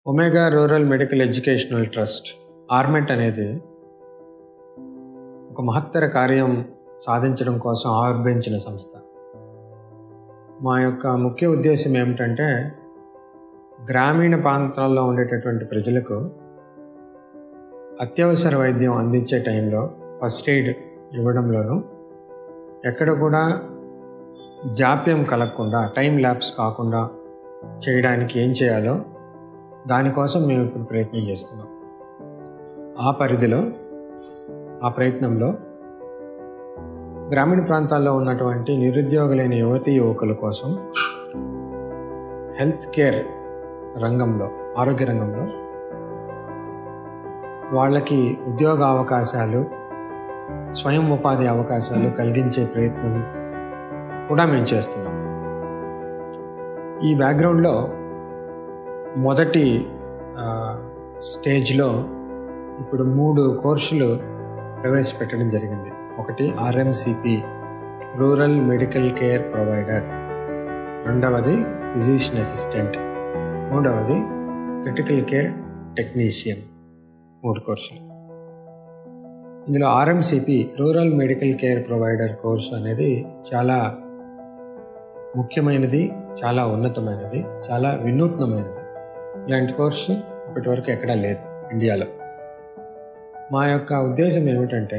omega rural medical educational trust ఆర్మెట్ అనేది ఒక మహత్తర కార్యం సాధించడం కోసం ఆవిర్భవించిన సంస్థ మా యొక్క ముఖ్య ఉద్దేశం ఏమిటంటే గ్రామీణ ప్రాంతాల్లో ఉండేటటువంటి ప్రజలకు అత్యవసర వైద్యం అందించే టైంలో ఫస్ట్ ఎయిడ్ ఇవ్వడంలోనూ ఎక్కడ కూడా జాప్యం కలగకుండా టైం ల్యాబ్స్ కాకుండా చేయడానికి ఏం చేయాలో దానికోసం మేము ఇప్పుడు ప్రయత్నం చేస్తున్నాం ఆ పరిధిలో ఆ ప్రయత్నంలో గ్రామీణ ప్రాంతాల్లో ఉన్నటువంటి నిరుద్యోగులైన యువతీ యువకుల కోసం హెల్త్ కేర్ రంగంలో ఆరోగ్య రంగంలో వాళ్ళకి ఉద్యోగ అవకాశాలు స్వయం ఉపాధి అవకాశాలు కలిగించే ప్రయత్నం కూడా మేము చేస్తున్నాం ఈ బ్యాక్గ్రౌండ్లో మొదటి స్టేజ్లో ఇప్పుడు మూడు కోర్సులు ప్రవేశపెట్టడం జరిగింది ఒకటి RMCP rural medical care provider రెండవది ఫిజిషియన్ అసిస్టెంట్ మూడవది క్రిటికల్ కేర్ టెక్నీషియన్ మూడు కోర్సులు ఇందులో RMCP rural medical care provider course అనేది చాలా ముఖ్యమైనది చాలా ఉన్నతమైనది చాలా వినూత్నమైనది ఇలాంటి కోర్సు ఇప్పటివరకు ఎక్కడా లేదు ఇండియాలో మా యొక్క ఉద్దేశం ఏమిటంటే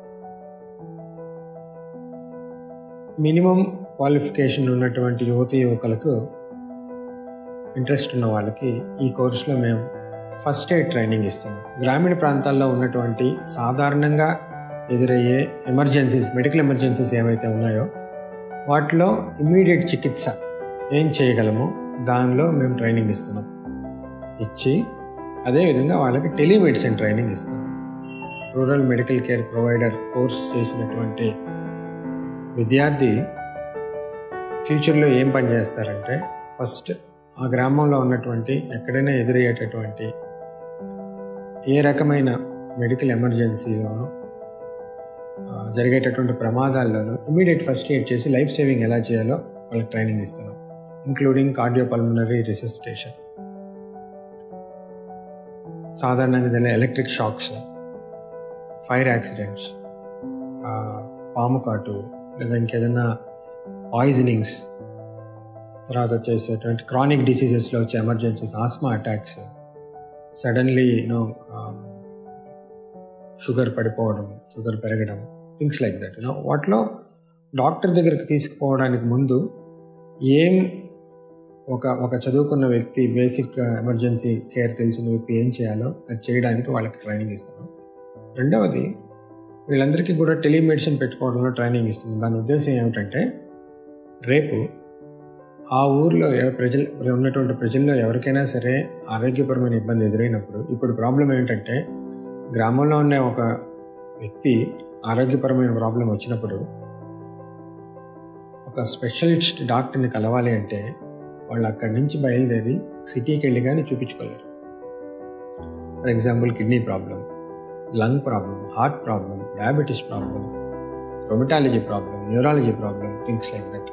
మినిమం క్వాలిఫికేషన్ ఉన్నటువంటి యువతి యువకులకు ఇంట్రెస్ట్ ఉన్న వాళ్ళకి ఈ కోర్సులో మేము ఫస్ట్ ఎయిడ్ ట్రైనింగ్ ఇస్తాము గ్రామీణ ప్రాంతాల్లో ఉన్నటువంటి సాధారణంగా ఎదురయ్యే ఎమర్జెన్సీస్ మెడికల్ ఎమర్జెన్సీస్ ఏవైతే ఉన్నాయో వాటిలో ఇమ్మీడియట్ చికిత్స ఏం చేయగలమో దానిలో మేము ట్రైనింగ్ ఇస్తున్నాం ఇచ్చి అదేవిధంగా వాళ్ళకి టెలిమెడిసిన్ ట్రైనింగ్ ఇస్తాం rural medical care provider course చేసినటువంటి విద్యార్థి ఫ్యూచర్లో ఏం పని చేస్తారంటే ఫస్ట్ ఆ గ్రామంలో ఉన్నటువంటి ఎక్కడైనా ఎదురయ్యేటటువంటి ఏ రకమైన మెడికల్ ఎమర్జెన్సీలోనూ జరిగేటటువంటి ప్రమాదాల్లోనూ ఇమీడియట్ ఫస్ట్ ఎయిడ్ చేసి లైఫ్ సేవింగ్ ఎలా చేయాలో వాళ్ళకి ట్రైనింగ్ ఇస్తున్నాం ఇంక్లూడింగ్ కార్డియోపల్మనరీ రిసిస్టేషన్ సాధారణంగా ఏదైనా ఎలక్ట్రిక్ షాక్స్ ఫైర్ యాక్సిడెంట్స్ పాము కాటు లేదా ఇంకేదైనా పాయిజనింగ్స్ తర్వాత వచ్చేసేటువంటి క్రానిక్ డిసీజెస్లో వచ్చే emergencies asthma attacks suddenly you know sugar పడిపోవడం షుగర్ పెరగడం థింగ్స్ లైక్ దట్ యూనో వాటిలో డాక్టర్ దగ్గరికి తీసుకుపోవడానికి ముందు ఏం ఒక ఒక చదువుకున్న వ్యక్తి బేసిక్ ఎమర్జెన్సీ కేర్ తెలిసిన వ్యక్తి ఏం చేయాలో అది చేయడానికి వాళ్ళకి ట్రైనింగ్ ఇస్తున్నాం రెండవది వీళ్ళందరికీ కూడా టెలిమెడిసిన్ పెట్టుకోవడంలో ట్రైనింగ్ ఇస్తుంది దాని ఉద్దేశం ఏమిటంటే రేపు ఆ ఊర్లో ప్రజలు ఉన్నటువంటి ప్రజల్లో ఎవరికైనా సరే ఆరోగ్యపరమైన ఇబ్బంది ఎదురైనప్పుడు ఇప్పుడు ప్రాబ్లం ఏంటంటే గ్రామంలో ఉండే ఒక వ్యక్తి ఆరోగ్యపరమైన ప్రాబ్లం వచ్చినప్పుడు ఒక స్పెషలిస్ట్ డాక్టర్ని కలవాలి అంటే వాళ్ళు అక్కడి నుంచి బయలుదేరి సిటీకి వెళ్ళి కానీ చూపించుకోలేరు for example kidney problem lung problem heart problem diabetes problem rheumatology problem neurology problem things like that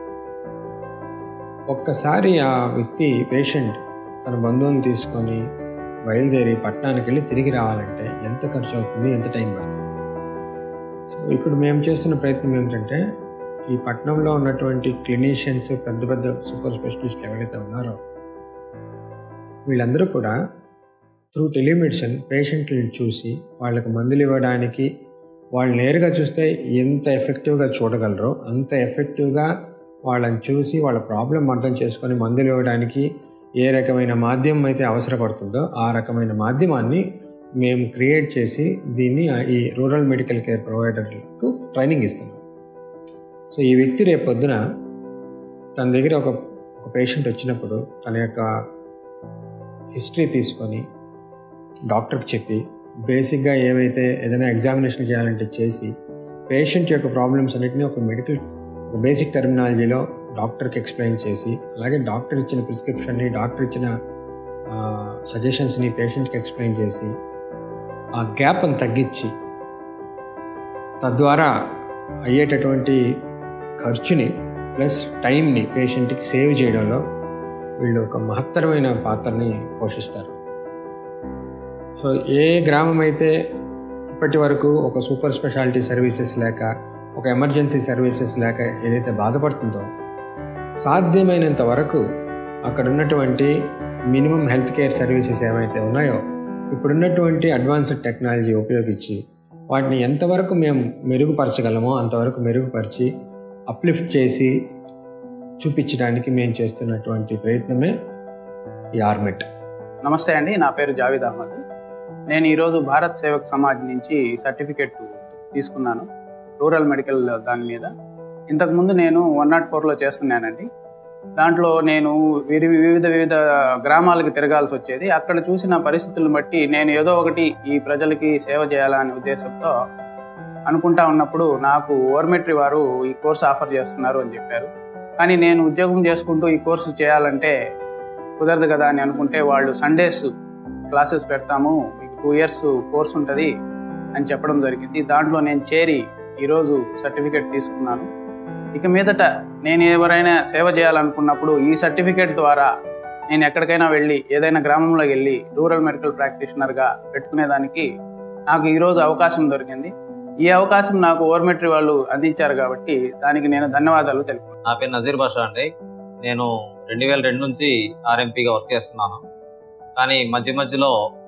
ఒక్కసారి ఆ వ్యక్తి పేషెంట్ తన బంధువుని తీసుకొని బయలుదేరి పట్టణానికి వెళ్ళి తిరిగి రావాలంటే ఎంత ఖర్చు అవుతుంది ఎంత టైం పడుతుంది సో ఇక్కడ మేము చేస్తున్న ప్రయత్నం ఏమిటంటే ఈ పట్టణంలో ఉన్నటువంటి క్లినీషియన్స్ పెద్ద పెద్ద సూపర్ స్పెషలిస్ట్లు ఎవరైతే ఉన్నారో వీళ్ళందరూ కూడా త్రూ టెలిమెడిసిన్ పేషెంట్లను చూసి వాళ్ళకి మందులు ఇవ్వడానికి వాళ్ళు నేరుగా చూస్తే ఎంత ఎఫెక్టివ్గా చూడగలరో అంత ఎఫెక్టివ్గా వాళ్ళని చూసి వాళ్ళ ప్రాబ్లం అర్థం చేసుకొని మందులు ఇవ్వడానికి ఏ రకమైన మాధ్యమం అయితే అవసరపడుతుందో ఆ రకమైన మాధ్యమాన్ని మేము క్రియేట్ చేసి దీన్ని ఈ రూరల్ మెడికల్ కేర్ ప్రొవైడర్లకు ట్రైనింగ్ ఇస్తున్నాం సో ఈ వ్యక్తి రేపు పొద్దున తన దగ్గర ఒక ఒక పేషెంట్ వచ్చినప్పుడు తన యొక్క హిస్టరీ తీసుకొని డాక్టర్కి చెప్పి బేసిక్గా ఏవైతే ఏదైనా ఎగ్జామినేషన్ చేయాలంటే చేసి పేషెంట్ యొక్క ప్రాబ్లమ్స్ అన్నింటినీ ఒక మెడికల్ ఒక బేసిక్ టెర్మినాలజీలో డాక్టర్కి ఎక్స్ప్లెయిన్ చేసి అలాగే డాక్టర్ ఇచ్చిన ప్రిస్క్రిప్షన్ని డాక్టర్ ఇచ్చిన సజెషన్స్ని పేషెంట్కి ఎక్స్ప్లెయిన్ చేసి ఆ గ్యాప్ని తగ్గించి తద్వారా అయ్యేటటువంటి ఖర్చుని ప్లస్ టైంని పేషెంట్కి సేవ్ చేయడంలో వీళ్ళు ఒక మహత్తరమైన పాత్రని పోషిస్తారు సో ఏ గ్రామం అయితే ఇప్పటి వరకు ఒక సూపర్ స్పెషాలిటీ సర్వీసెస్ లేక ఒక ఎమర్జెన్సీ సర్వీసెస్ లేక ఏదైతే బాధపడుతుందో సాధ్యమైనంత వరకు అక్కడ ఉన్నటువంటి మినిమం హెల్త్ కేర్ సర్వీసెస్ ఏవైతే ఉన్నాయో ఇప్పుడున్నటువంటి అడ్వాన్స్డ్ టెక్నాలజీ ఉపయోగించి వాటిని ఎంతవరకు మేము మెరుగుపరచగలమో అంతవరకు మెరుగుపరిచి అప్లిఫ్ట్ చేసి చూపించడానికి మేము చేస్తున్నటువంటి ప్రయత్నమే ఈ ఆర్మెట్ నమస్తే అండి నా పేరు జావేద్ అహ్మద్ నేను ఈరోజు భారత్ సేవక్ సమాజ్ నుంచి సర్టిఫికెట్ తీసుకున్నాను రూరల్ మెడికల్ దాని మీద ఇంతకుముందు నేను వన్ నాట్ ఫోర్లో చేస్తున్నానండి దాంట్లో నేను విరి వివిధ వివిధ గ్రామాలకు తిరగాల్సి వచ్చేది అక్కడ చూసిన పరిస్థితులను బట్టి నేను ఏదో ఒకటి ఈ ప్రజలకి సేవ చేయాలనే ఉద్దేశంతో అనుకుంటా ఉన్నప్పుడు నాకు ఓర్మెట్రీ వారు ఈ కోర్స్ ఆఫర్ చేస్తున్నారు అని చెప్పారు కానీ నేను ఉద్యోగం చేసుకుంటూ ఈ కోర్సు చేయాలంటే కుదరదు కదా అని అనుకుంటే వాళ్ళు సండేస్ క్లాసెస్ పెడతాము మీకు టూ ఇయర్స్ కోర్స్ ఉంటుంది అని చెప్పడం జరిగింది దాంట్లో నేను చేరి ఈరోజు సర్టిఫికేట్ తీసుకున్నాను ఇక మీదట నేను ఎవరైనా సేవ చేయాలనుకున్నప్పుడు ఈ సర్టిఫికేట్ ద్వారా నేను ఎక్కడికైనా వెళ్ళి ఏదైనా గ్రామంలోకి వెళ్ళి రూరల్ మెడికల్ ప్రాక్టీషనర్గా పెట్టుకునేదానికి నాకు ఈరోజు అవకాశం దొరికింది ఈ అవకాశం నాకు ఓర్మెట్రీ వాళ్ళు అందించారు కాబట్టి దానికి నేను ధన్యవాదాలు తెలుపుతున్నాను నా పేరు నజీర్ బాషా అండి నేను రెండు వేల రెండు నుంచి ఆర్ఎంపీగా వర్క్ చేస్తున్నాను కానీ మధ్య మధ్యలో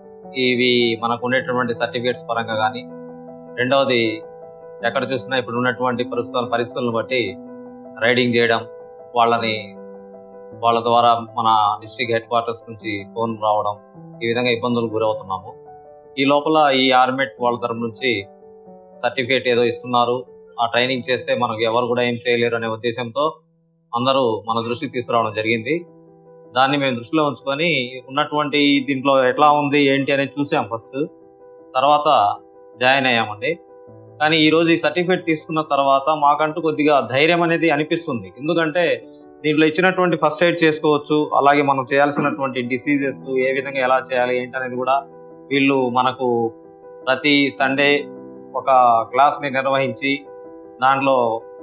ఇవి మనకు ఉండేటటువంటి సర్టిఫికేట్స్ పరంగా కానీ రెండవది ఎక్కడ చూసినా ఇప్పుడు ఉన్నటువంటి పరిస్థితుల పరిస్థితులను బట్టి రైడింగ్ చేయడం వాళ్ళని వాళ్ళ ద్వారా మన డిస్ట్రిక్ట్ హెడ్ క్వార్టర్స్ నుంచి ఫోన్ రావడం ఈ విధంగా ఇబ్బందులు గురవుతున్నాము ఈ లోపల ఈ ఆర్మెట్ వాళ్ళ తరపు నుంచి సర్టిఫికేట్ ఏదో ఇస్తున్నారు ఆ ట్రైనింగ్ చేస్తే మనకు ఎవరు కూడా ఏం చేయలేరు అనే ఉద్దేశంతో అందరూ మన దృష్టికి తీసుకురావడం జరిగింది దాన్ని మేము దృష్టిలో ఉంచుకొని ఉన్నటువంటి దీంట్లో ఎట్లా ఉంది ఏంటి అనేది చూసాం ఫస్ట్ తర్వాత జాయిన్ అయ్యామండి కానీ ఈరోజు ఈ సర్టిఫికేట్ తీసుకున్న తర్వాత మాకంటూ కొద్దిగా ధైర్యం అనేది అనిపిస్తుంది ఎందుకంటే దీంట్లో ఇచ్చినటువంటి ఫస్ట్ ఎయిడ్ చేసుకోవచ్చు అలాగే మనం చేయాల్సినటువంటి డిసీజెస్ ఏ విధంగా ఎలా చేయాలి ఏంటి అనేది కూడా వీళ్ళు మనకు ప్రతి సండే ఒక క్లాస్ని నిర్వహించి దాంట్లో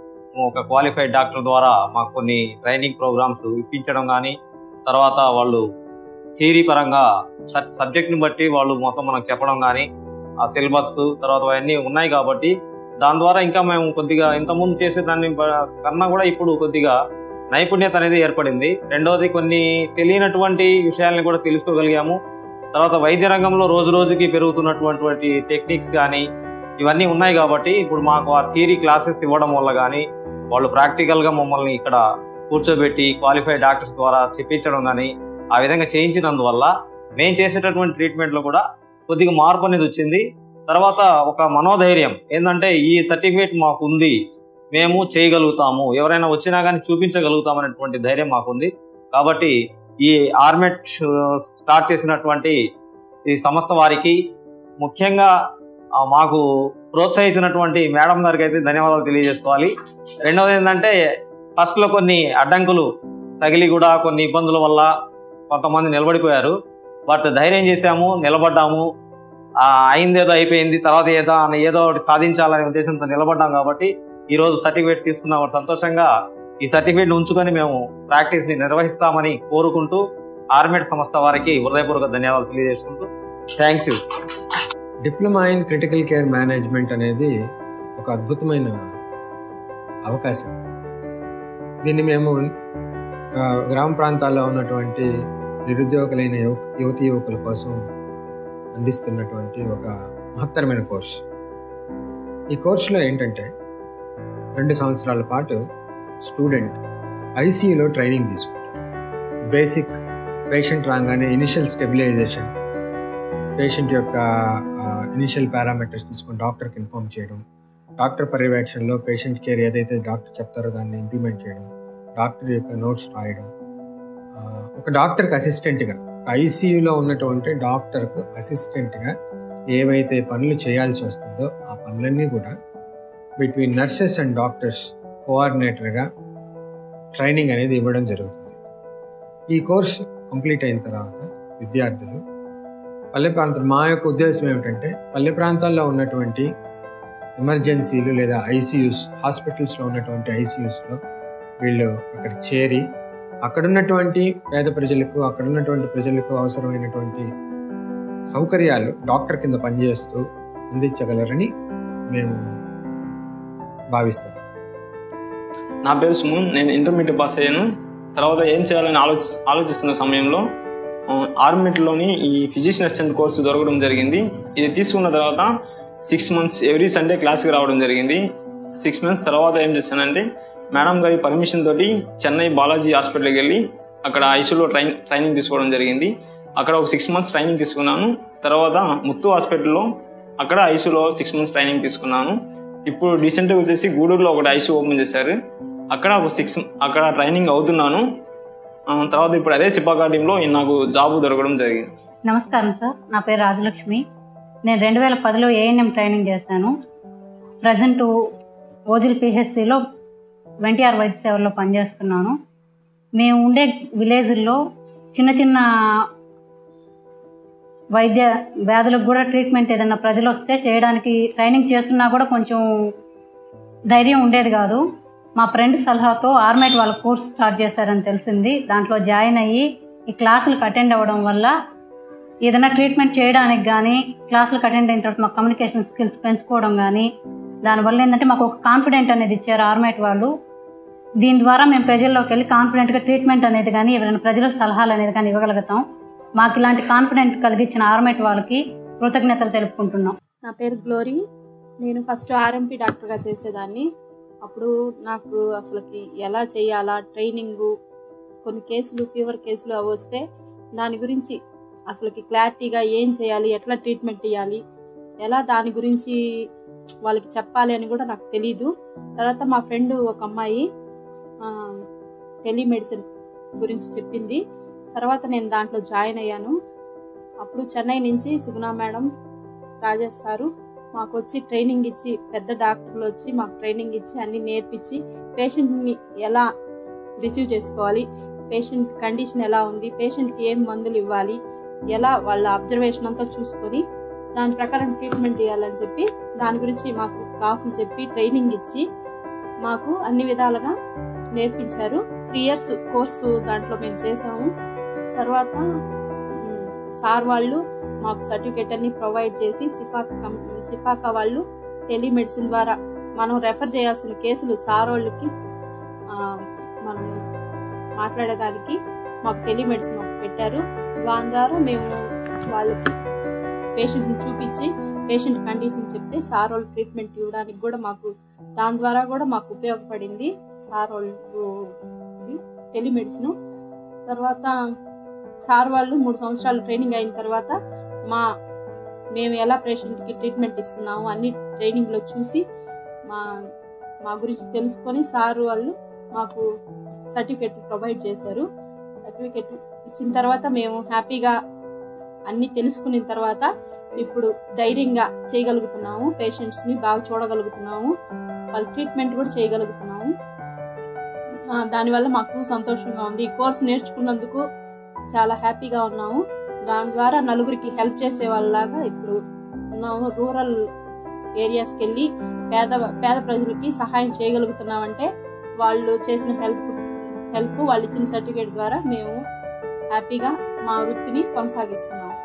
ఒక క్వాలిఫైడ్ డాక్టర్ ద్వారా మాకు కొన్ని ట్రైనింగ్ ప్రోగ్రామ్స్ ఇప్పించడం కానీ తర్వాత వాళ్ళు థియరీ పరంగా సబ్జెక్ట్ని బట్టి వాళ్ళు మొత్తం మనకు చెప్పడం కానీ ఆ సిలబస్ తర్వాత అవన్నీ ఉన్నాయి కాబట్టి దాని ద్వారా ఇంకా మేము కొద్దిగా ఇంతకుముందు చేసే దాన్ని బ- కన్నా కూడా ఇప్పుడు కొద్దిగా నైపుణ్యత అనేది ఏర్పడింది రెండవది కొన్ని తెలియనటువంటి విషయాల్ని కూడా తెలుసుకోగలిగాము తర్వాత వైద్య రంగంలో రోజు రోజుకి పెరుగుతున్నటువంటి టెక్నిక్స్ కానీ ఇవన్నీ ఉన్నాయి కాబట్టి ఇప్పుడు మాకు ఆ థియరీ క్లాసెస్ ఇవ్వడం వల్ల కానీ వాళ్ళు ప్రాక్టికల్గా మమ్మల్ని ఇక్కడ కూర్చోబెట్టి క్వాలిఫైడ్ డాక్టర్స్ ద్వారా చెప్పించడం కానీ ఆ విధంగా చేయించినందువల్ల మేము చేసేటటువంటి ట్రీట్మెంట్లో కూడా కొద్దిగా మార్పు అనేది వచ్చింది తర్వాత ఒక మనోధైర్యం ఏంటంటే ఈ సర్టిఫికేట్ మాకు ఉంది మేము చేయగలుగుతాము ఎవరైనా వచ్చినా కానీ చూపించగలుగుతాం అనేటువంటి ధైర్యం మాకుంది కాబట్టి ఈ ఆర్మెట్ స్టార్ట్ చేసినటువంటి ఈ సంస్థ వారికి ముఖ్యంగా ఆ, మాకు ప్రోత్సహించినటువంటి మేడం గారికి అయితే ధన్యవాదాలు తెలియజేసుకోవాలి రెండవది ఏంటంటే ఫస్ట్లో కొన్ని అడ్డంకులు తగిలి కూడా కొన్ని ఇబ్బందుల వల్ల కొంతమంది నిలబడిపోయారు బట్ ధైర్యం చేశాము నిలబడ్డాము ఆ, అయిందేదో అయిపోయింది తర్వాత ఏదో అని ఏదో ఒకటి సాధించాలనే ఉద్దేశంతో నిలబడ్డాం కాబట్టి ఈరోజు సర్టిఫికేట్ తీసుకున్నాం సంతోషంగా ఈ సర్టిఫికేట్ ఉంచుకొని మేము ప్రాక్టీస్ని నిర్వహిస్తామని కోరుకుంటూ ఆర్మెడ్ సంస్థ వారికి హృదయపూర్వక ధన్యవాదాలు తెలియజేసుకుంటూ thanks you diploma in critical care management అనేది ఒక అద్భుతమైన అవకాశం దీన్ని మేము ఆ, గ్రామ ప్రాంతాల్లో ఉన్నటువంటి నిరుద్యోగులైన యువ యువతి యువకుల కోసం అందిస్తున్నటువంటి ఒక మహత్తరమైన కోర్స్ ఈ కోర్సులో ఏంటంటే రెండు సంవత్సరాల పాటు స్టూడెంట్ ఐసీయూలో ట్రైనింగ్ తీసుకుంటారు బేసిక్ పేషెంట్ రాగానే ఇనిషియల్ స్టెబిలైజేషన్ పేషెంట్ యొక్క ఇనిషియల్ పారామీటర్స్ తీసుకొని డాక్టర్కి ఇన్ఫామ్ చేయడం డాక్టర్ పర్యవేక్షణలో పేషెంట్ కేర్ ఏదైతే డాక్టర్ చెప్తారో దాన్ని ఇంప్లిమెంట్ చేయడం డాక్టర్ యొక్క నోట్స్ రాయడం ఆ, ఒక డాక్టర్కి అసిస్టెంట్గా ఐసీయూలో ఉన్నటువంటి డాక్టర్కు అసిస్టెంట్గా ఏవైతే పనులు చేయాల్సి వస్తుందో ఆ పనులన్నీ కూడా బిట్వీన్ నర్సెస్ అండ్ డాక్టర్స్ కోఆర్డినేటర్గా ట్రైనింగ్ అనేది ఇవ్వడం జరుగుతుంది ఈ కోర్స్ కంప్లీట్ అయిన తర్వాత విద్యార్థులు పల్లె ప్రాంతం మా యొక్క ఉద్దేశం ఏమిటంటే పల్లె ప్రాంతాల్లో ఉన్నటువంటి ఎమర్జెన్సీలు లేదా ఐసీయూస్ హాస్పిటల్స్లో ఉన్నటువంటి ఐసీయూస్లో వీళ్ళు అక్కడ చేరి అక్కడున్నటువంటి పేద ప్రజలకు అక్కడున్నటువంటి ప్రజలకు అవసరమైనటువంటి సౌకర్యాలు డాక్టర్ కింద పనిచేస్తూ అందించగలరని మేము భావిస్తున్నాం నా పేరు సుమన్ నేను ఇంటర్మీడియట్ పాస్ అయ్యాను తర్వాత ఏం చేయాలని ఆలోచి ఆలోచిస్తున్న సమయంలో ఆ, ఆర్మిట్లోని ఈ ఫిజిషియన్ అసిస్టెంట్ కోర్సు దొరకడం జరిగింది ఇది తీసుకున్న తర్వాత సిక్స్ మంత్స్ ఎవ్రీ సండే క్లాస్కి రావడం జరిగింది సిక్స్ మంత్స్ తర్వాత ఏం చేశానంటే మేడం గారి పర్మిషన్ తోటి చెన్నై బాలాజీ హాస్పిటల్కి వెళ్ళి అక్కడ ఐసీలో ట్రైన్ ట్రైనింగ్ తీసుకోవడం జరిగింది అక్కడ ఒక సిక్స్ మంత్స్ ట్రైనింగ్ తీసుకున్నాను తర్వాత ముత్తు హాస్పిటల్లో అక్కడ ఐసీలో సిక్స్ మంత్స్ ట్రైనింగ్ తీసుకున్నాను ఇప్పుడు రీసెంట్గా వచ్చేసి గూడూరులో ఒకటి ఐసీ ఓపెన్ చేశారు అక్కడ ఒక సిక్స్ అక్కడ ట్రైనింగ్ అవుతున్నాను ఆ, తర్వాత ఇప్పుడు అదే సిపాకా టీంలో నాకు జాబ్ దొరకడం జరిగింది నమస్కారం సార్ నా పేరు రాజలక్ష్మి నేను రెండు వేల పదిలో ఏఎన్ఎం ట్రైనింగ్ చేశాను ప్రజెంట్ ఓజిల్ పిహెచ్సిలో ఎన్టీఆర్ వైద్య సేవల్లో పనిచేస్తున్నాను మేము ఉండే విలేజ్ల్లో చిన్న చిన్న వైద్య వ్యాధులకు కూడా ట్రీట్మెంట్ ఏదైనా ప్రజలు వస్తే చేయడానికి ట్రైనింగ్ చేస్తున్నా కూడా కొంచెం ధైర్యం ఉండేది కాదు మా ఫ్రెండ్ సలహాతో ఆర్మేట్ వాళ్ళ కోర్స్ స్టార్ట్ చేశారని తెలిసింది దాంట్లో జాయిన్ అయ్యి ఈ క్లాసులకు అటెండ్ అవ్వడం వల్ల ఏదైనా ట్రీట్మెంట్ చేయడానికి కానీ క్లాసులకు అటెండ్ అయిన తర్వాత మాకు కమ్యూనికేషన్ స్కిల్స్ పెంచుకోవడం కానీ దానివల్ల ఏంటంటే మాకు ఒక కాన్ఫిడెంట్ అనేది ఇచ్చారు ఆర్మేట్ వాళ్ళు దీని ద్వారా మేము ప్రజల్లోకి వెళ్ళి కాన్ఫిడెంట్గా ట్రీట్మెంట్ అనేది కానీ ఎవరైనా ప్రజలకు సలహాలు అనేది కానీ ఇవ్వగలుగుతాం మాకు ఇలాంటి కాన్ఫిడెంట్ కలిగించిన ఆర్మేట్ వాళ్ళకి కృతజ్ఞతలు తెలుపుకుంటున్నాం నా పేరు గ్లోరీ నేను ఫస్ట్ ఆర్ఎంపీ డాక్టర్గా చేసేదాన్ని అప్పుడు నాకు అసలుకి ఎలా చేయాలా ట్రైనింగు కొన్ని కేసులు ఫీవర్ కేసులు అవి వస్తే దాని గురించి అసలుకి క్లారిటీగా ఏం చేయాలి ఎట్లా ట్రీట్మెంట్ ఇవ్వాలి ఎలా దాని గురించి వాళ్ళకి చెప్పాలి అని కూడా నాకు తెలీదు తర్వాత మా ఫ్రెండ్ ఒక అమ్మాయి టెలిమెడిసిన్ గురించి చెప్పింది తర్వాత నేను దాంట్లో జాయిన్ అయ్యాను అప్పుడు చెన్నై నుంచి సుగుణ మేడం రాజేష్ సారు మాకు వచ్చి ట్రైనింగ్ ఇచ్చి పెద్ద డాక్టర్లు వచ్చి మాకు ట్రైనింగ్ ఇచ్చి అన్ని నేర్పించి పేషెంట్ని ఎలా రిసీవ్ చేసుకోవాలి పేషెంట్ కండిషన్ ఎలా ఉంది పేషెంట్కి ఏం మందులు ఇవ్వాలి ఎలా వాళ్ళ అబ్జర్వేషన్ అంతా చూసుకొని దాని ప్రకారం ట్రీట్మెంట్ ఇవ్వాలని చెప్పి దాని గురించి మాకు క్లాసులు చెప్పి ట్రైనింగ్ ఇచ్చి మాకు అన్ని విధాలుగా నేర్పించారు త్రీ ఇయర్స్ కోర్సు దాంట్లో మేము చేసాము తర్వాత మ్, సార్ వాళ్ళు మాకు సర్టిఫికేట్ అన్ని ప్రొవైడ్ చేసి సిపాక కం- సిపాక వాళ్ళు టెలిమెడిసిన్ ద్వారా మనం రెఫర్ చేయాల్సిన కేసులు సార్ వాళ్ళకి ఆ, మనం మాట్లాడేదానికి మాకు టెలిమెడిసిన్ ఒకటి పెట్టారు దాని ద్వారా మేము వాళ్ళకి పేషెంట్ని చూపించి పేషెంట్ కండిషన్ చెప్తే సార్ వాళ్ళు ట్రీట్మెంట్ ఇవ్వడానికి కూడా మాకు దాని ద్వారా కూడా మాకు ఉపయోగపడింది సార్ వాళ్ళు టెలిమెడిసిన్ తర్వాత సార్ వాళ్ళు మూడు సంవత్సరాలు ట్రైనింగ్ అయిన తర్వాత మా మేము ఎలా పేషెంట్కి ట్రీట్మెంట్ ఇస్తున్నాము అన్ని ట్రైనింగ్లో చూసి మా మా గురించి తెలుసుకొని సార్ వాళ్ళు మాకు సర్టిఫికెట్ ప్రొవైడ్ చేశారు సర్టిఫికెట్ ఇచ్చిన తర్వాత మేము హ్యాపీగా అన్నీ తెలుసుకున్న తర్వాత ఇప్పుడు ధైర్యంగా చేయగలుగుతున్నాము పేషెంట్స్ని బాగా చూడగలుగుతున్నాము వాళ్ళ ట్రీట్మెంట్ కూడా చేయగలుగుతున్నాము ఆ, దానివల్ల మాకు సంతోషంగా ఉంది ఈ కోర్స్ నేర్చుకున్నందుకు చాలా హ్యాపీగా ఉన్నాము దాని ద్వారా నలుగురికి హెల్ప్ చేసే వాళ్ళలాగా ఇప్పుడు ఉన్నాము రూరల్ ఏరియాస్కి వెళ్ళి పేద పేద ప్రజలకి సహాయం చేయగలుగుతున్నామంటే వాళ్ళు చేసిన హెల్ప్ హెల్ప్ వాళ్ళు ఇచ్చిన సర్టిఫికేట్ ద్వారా మేము హ్యాపీగా మా వృత్తిని కొనసాగిస్తున్నాము